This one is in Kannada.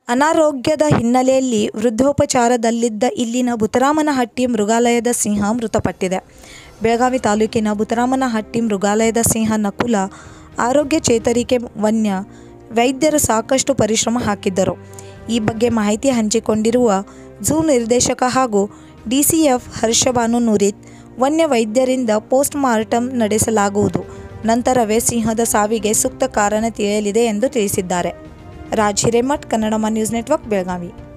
ಅನಾರೋಗ್ಯದ ಹಿನ್ನೆಲೆಯಲ್ಲಿ ವೃದ್ಧೋಪಚಾರದಲ್ಲಿದ್ದ ಇಲ್ಲಿನ ಬುತರಾಮನಹಟ್ಟಿ ಮೃಗಾಲಯದ ಸಿಂಹ ಮೃತಪಟ್ಟಿದೆ ಬೆಳಗಾವಿ ತಾಲೂಕಿನ ಬುತರಾಮನಹಟ್ಟಿ ಮೃಗಾಲಯದ ಸಿಂಹ ನಕುಲ ಆರೋಗ್ಯ ಚೇತರಿಕೆ ವನ್ಯ ವೈದ್ಯರು ಸಾಕಷ್ಟು ಪರಿಶ್ರಮ ಹಾಕಿದ್ದರು ಈ ಬಗ್ಗೆ ಮಾಹಿತಿ ಹಂಚಿಕೊಂಡಿರುವ ಝೂ ನಿರ್ದೇಶಕ ಹಾಗೂ ಡಿಸಿಎಫ್ ಹರ್ಷಭಾನು ನುರಿತ್ ವನ್ಯ ವೈದ್ಯರಿಂದ ಪೋಸ್ಟ್ ಮಾರ್ಟಂ ನಡೆಸಲಾಗುವುದು ನಂತರವೇ ಸಿಂಹದ ಸಾವಿಗೆ ಸೂಕ್ತ ಕಾರಣ ತಿಳಿಯಲಿದೆ ಎಂದು ತಿಳಿಸಿದ್ದಾರೆ ರಾಜ್ ಹಿರೇಮಠ್ ಕನ್ನಡಮ ನ್ಯೂಸ್ ನೆಟ್ವರ್ಕ್ ಬೆಳಗಾವಿ